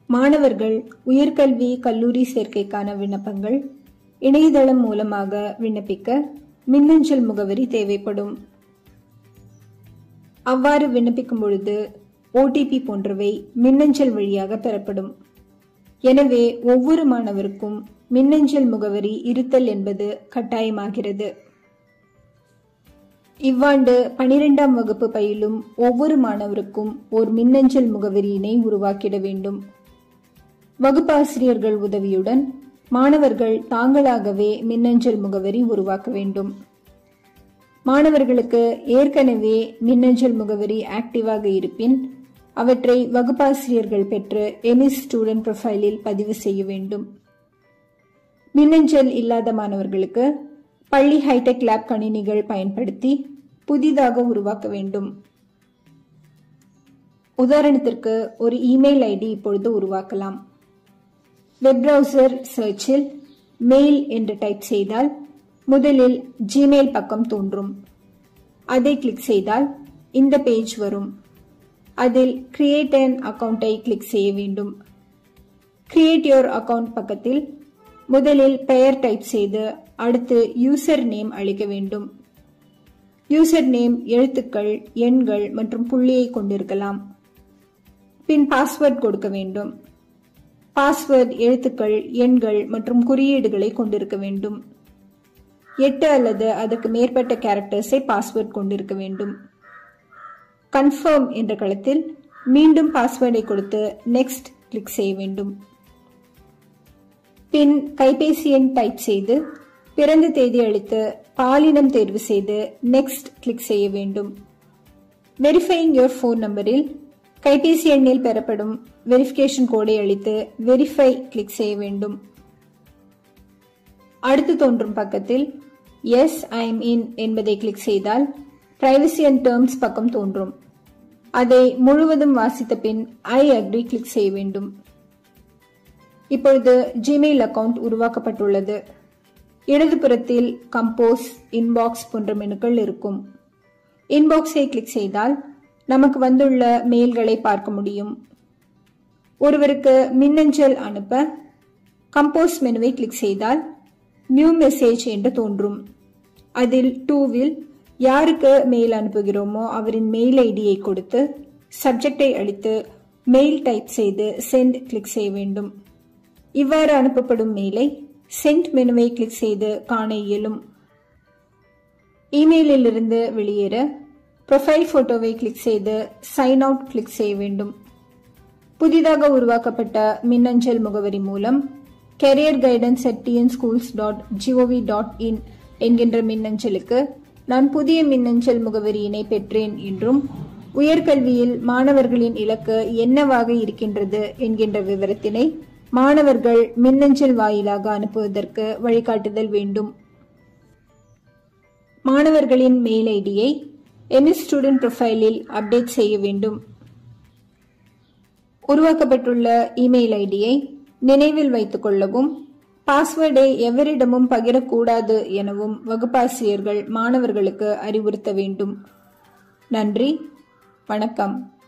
மாணவர்கள் உயர்கல்வி கல்லூரி சேர்க்கைக்கான விண்ணப்பங்கள் இணையதளம் மூலமாக விண்ணப்பிக்க மின்னஞ்சல் முகவரி தேவைப்படும் அவ்வாறு விண்ணப்பிக்கும் பொழுது ஓடிபி போன்றவை மின்னஞ்சல் வழியாக பெறப்படும் எனவே ஒவ்வொரு மாணவருக்கும் மின்னஞ்சல் முகவரி இருத்தல் என்பது கட்டாயமாகிறது இவ்வாண்டு பனிரெண்டாம் வகுப்பு பயிலும் ஒவ்வொரு மாணவருக்கும் ஓர் மின்னஞ்சல் முகவரியினை உருவாக்கிட வேண்டும் வகுப்பாசிரியர்கள் உதவியுடன் மாணவர்கள் தாங்களாகவே மின்னஞ்சல் முகவரி உருவாக்க வேண்டும் மாணவர்களுக்கு ஏற்கனவே மின்னஞ்சல் முகவரி ஆக்டிவாக இருப்பின் அவற்றை வகுப்பாசிரியர்கள் பெற்று எமிஸ் ஸ்டூடெண்ட் ப்ரொஃபைலில் பதிவு செய்ய வேண்டும் மின்னஞ்சல் இல்லாத மாணவர்களுக்கு பள்ளி ஹைடெக் லேப் கணினிகள் பயன்படுத்தி புதிதாக உருவாக்க வேண்டும் உதாரணத்திற்கு ஒரு இமெயில் ஐடி இப்பொழுது உருவாக்கலாம் வெப் பிரவுசர் சர்ச்சில் மெயில் என்று டைப் செய்தால் முதலில் ஜிமெயில் பக்கம் தோன்றும் அதை கிளிக் செய்தால் இந்த பேஜ் வரும் அதில் கிரியேட் அன் அக்கவுண்டை கிளிக் செய்ய வேண்டும் கிரியேட் யோர் அக்கவுண்ட் பக்கத்தில் முதலில் பெயர் டைப் செய்து அடுத்து யூசர் நேம் அளிக்க வேண்டும் யூசர் நேம் எழுத்துக்கள் எண்கள் மற்றும் புள்ளியை கொண்டிருக்கலாம் பின் பாஸ்வேர்ட் கொடுக்க வேண்டும் பாஸ்வேர்ட் எழுத்துக்கள் எண்கள் மற்றும் குறியீடுகளை கொண்டிருக்க வேண்டும் எட்டு அல்லது அதற்கு மேற்பட்ட கேரக்டர்ஸை பாஸ்வேர்ட் கொண்டிருக்க வேண்டும் கன்ஃபர்ம் என்ற களத்தில் மீண்டும் பாஸ்வேர்டை கொடுத்து நெக்ஸ்ட் கிளிக் செய்ய வேண்டும் பின் கைபேசி எண் டைப் செய்து பிறந்த தேதி அளித்து பாலினம் தேர்வு செய்து நெக்ஸ்ட் கிளிக் செய்ய வேண்டும் வெரிஃபையிங் யோர் ஃபோன் நம்பரில் கைபேசி எண்ணில் பெறப்படும் வெரிஃபிகேஷன் கோடை அளித்து வெரிஃபை கிளிக் செய்ய வேண்டும் அடுத்து தோன்றும் பக்கத்தில் எஸ் ஐ எம் இன் என்பதை கிளிக் செய்தால் பிரைவசி அண்ட் டேர்ம்ஸ் பக்கம் தோன்றும் அதை முழுவதும் வாசித்த பின் ஐ அக்ரி கிளிக் செய்ய வேண்டும் இப்பொழுது ஜிமெயில் அக்கவுண்ட் உருவாக்கப்பட்டுள்ளது இடதுபுறத்தில் கம்போஸ் இன்பாக்ஸ் போன்ற மெனுக்கள் இருக்கும் இன்பாக்ஸை கிளிக் செய்தால் நமக்கு வந்துள்ள மெயில்களை பார்க்க முடியும் ஒருவருக்கு மின்னஞ்சல் அனுப்ப கம்போஸ் மெனுவை கிளிக் செய்தால் நியூ மெசேஜ் என்று தோன்றும் அதில் டூவில் யாருக்கு மெயில் அனுப்புகிறோமோ அவரின் மெயில் ஐடியை கொடுத்து சப்ஜெக்டை அளித்து மெயில் டைப் செய்து சென்ட் கிளிக் செய்ய வேண்டும் இவ்வாறு அனுப்பப்படும் மெயிலை சென்ட் மெனுவை கிளிக் செய்து காண இயலும் இமெயிலில் இருந்து வெளியேற ப்ரொஃபைல் போட்டோவை கிளிக் செய்து சைன் அவுட் கிளிக் செய்ய வேண்டும் புதிதாக உருவாக்கப்பட்ட மின்னஞ்சல் முகவரி மூலம் career guidance at TN schools dot gov dot in என்கின்ற மின்னஞ்சலுக்கு நான் புதிய மின்னஞ்சல் முகவரியினை பெற்றேன் என்றும் உயர்கல்வியில் மாணவர்களின் இலக்கு என்னவாக இருக்கின்றது என்கின்ற விவரத்தினை மாணவர்கள் மின்னஞ்சல் வாயிலாக அனுப்புவதற்கு வழிகாட்டுதல் வேண்டும் மாணவர்களின் மெயில் ஐடியை எம்எஸ் ஸ்டூடெண்ட் ப்ரொஃபைலில் அப்டேட் செய்ய வேண்டும் உருவாக்கப்பட்டுள்ள இமெயில் ஐடியை நினைவில் வைத்துக் கொள்ளவும் பாஸ்வேர்டை எவரிடமும் பகிரக்கூடாது எனவும் வகுப்பாசிரியர்கள் மாணவர்களுக்கு அறிவுறுத்த வேண்டும் நன்றி வணக்கம்